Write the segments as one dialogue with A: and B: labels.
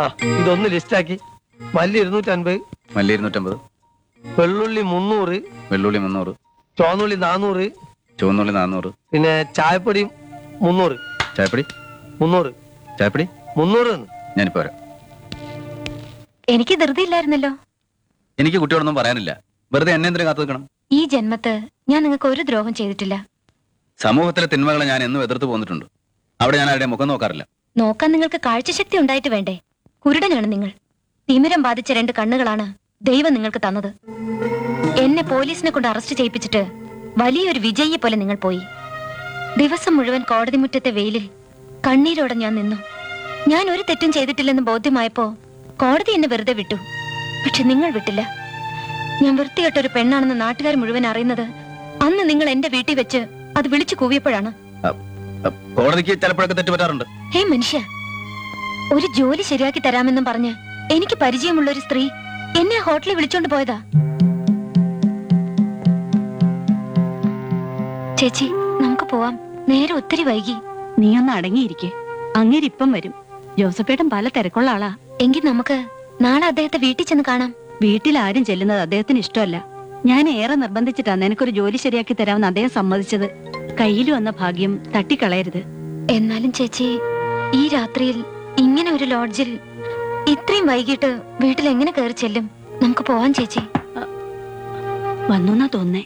A: ആ ഇതൊന്ന് ലിസ്റ്റാക്കി മല്ലി ഇരുന്നൂറ്റൻപത്
B: മല്ലി ഇരുന്നൂറ്റമ്പത്
A: വെള്ളുള്ളി മുന്നൂറ്
B: വെള്ളുള്ളി മുന്നൂറ്
A: ചുവന്നുള്ളി നാനൂറ്
B: ചുവന്നുള്ളി നാന്നൂറ്
A: പിന്നെ ചായപ്പൊടി മുന്നൂറ്
B: ചായപ്പൊടി
A: മുന്നൂറ്
B: ചായപ്പൊടി
A: മുന്നൂറ് തന്നെ.
B: ഞാനിപ്പോ വരാം
C: എനിക്ക് ധൃതി ഇല്ലായിരുന്നല്ലോ
B: എനിക്ക് കുട്ടിയോടൊന്നും പറയാനില്ല വെറുതെ എന്നെ എന്തിനു കാത്തു നിൽക്കണം
C: ഈ ജന്മത്ത് ഞാൻ നിങ്ങൾക്ക് ഒരു ദ്രോഹം ചെയ്തിട്ടില്ല
B: സമൂഹത്തിലെ തിന്മകളെ ഞാൻ എന്നും എതിർത്ത് പോന്നിട്ടുണ്ട് അവിടെ ഞാൻ ആരുടെ മുഖം നോക്കാറില്ല
C: നോക്കാൻ നിങ്ങൾക്ക് കാഴ്ചശക്തി ഉണ്ടായിട്ട് വേണ്ടേ കുരുടനാണ് നിങ്ങൾ തിമിരം ബാധിച്ച രണ്ട് കണ്ണുകളാണ് ദൈവം നിങ്ങൾക്ക് തന്നത് എന്നെ പോലീസിനെ കൊണ്ട് അറസ്റ്റ് ചെയ്യിപ്പിച്ചിട്ട് വലിയൊരു വിജയിയെ പോലെ നിങ്ങൾ പോയി ദിവസം മുഴുവൻ കോടതി മുറ്റത്തെ വെയിലിൽ കണ്ണീരോടെ ഞാൻ നിന്നു ഞാൻ ഒരു തെറ്റും ചെയ്തിട്ടില്ലെന്ന് ബോധ്യമായപ്പോ കോടതി എന്നെ വെറുതെ വിട്ടു പക്ഷെ നിങ്ങൾ വിട്ടില്ല ഞാൻ വൃത്തികെട്ട ഒരു പെണ്ണാണെന്ന് നാട്ടുകാർ മുഴുവൻ അറിയുന്നത് അന്ന് നിങ്ങൾ എന്റെ വീട്ടിൽ വെച്ച് അത് വിളിച്ചു കൂവിയപ്പോഴാണ്
B: അഹ് കോടതിക്ക് ചിലപ്പോഴൊക്കെ തെറ്റുപറ്റാറുണ്ട്
C: ഹേ മനുഷ്യ ഒരു ജോലി ശരിയാക്കി തരാമെന്നും പറഞ്ഞ് എനിക്ക് പരിചയമുള്ള ഒരു സ്ത്രീ എന്നെ ആ ഹോട്ടലിൽ വിളിച്ചോണ്ട് പോയതാ ചേച്ചി നമുക്ക് പോവാം നേരെ ഒത്തിരി വൈകി
D: നീ ഒന്ന് അടങ്ങിയിരിക്കെ അങ്ങേരിപ്പം വരും ജോസഫേട്ടൻ പല തിരക്കുള്ള ആളാ
C: എങ്കിൽ നമുക്ക് നാളെ അദ്ദേഹത്തെ വീട്ടിൽ ചെന്ന് കാണാം
D: വീട്ടിൽ ആരും ചെല്ലുന്നത് അദ്ദേഹത്തിന് ഇഷ്ടമല്ല ഞാൻ ഏറെ നിർബന്ധിച്ചിട്ടാ നിനക്കൊരു ജോലി ശരിയാക്കി തരാമെന്ന് അദ്ദേഹം സമ്മതിച്ചത് കയ്യിൽ വന്ന ഭാഗ്യം തട്ടിക്കളയരുത്
C: എന്നാലും ചേച്ചി ഈ രാത്രിയിൽ ഇങ്ങനെ ഒരു ലോഡ്ജിൽ ഇത്രയും വൈകിട്ട് വീട്ടിൽ എങ്ങനെ കയറി ചെല്ലും നമുക്ക് പോവാൻ ചേച്ചി
D: വന്നുന്നാ തോന്നേ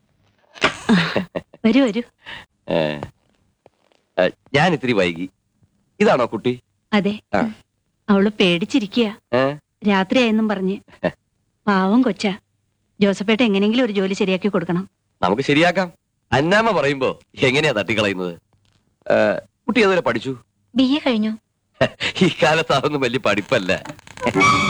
D: വരൂ വരൂ
A: ഏ, ഏ, ഞാൻ ഇത്തിരി വൈകി ഇതാണോ കുട്ടി
D: അതെ
A: ആ.
D: അവള് പേടിച്ചിരിക്കുക
A: ഏ?
D: രാത്രിയായെന്നും പറഞ്ഞ് പാവം കൊച്ചാ ജോസഫേട്ട എങ്ങനെയെങ്കിലും ഒരു ജോലി ശരിയാക്കി കൊടുക്കണം
A: നമുക്ക് ശരിയാക്കാം അന്നാമ്മ പറയുമ്പോ എങ്ങനെയാ തട്ടിക്കളയുന്നത് ഏ, കുട്ടി അതുവരെ പഠിച്ചു
C: ബി എ കഴിഞ്ഞു
A: ഈ കാലത്ത് അതൊന്നും വലിയ പഠിപ്പല്ല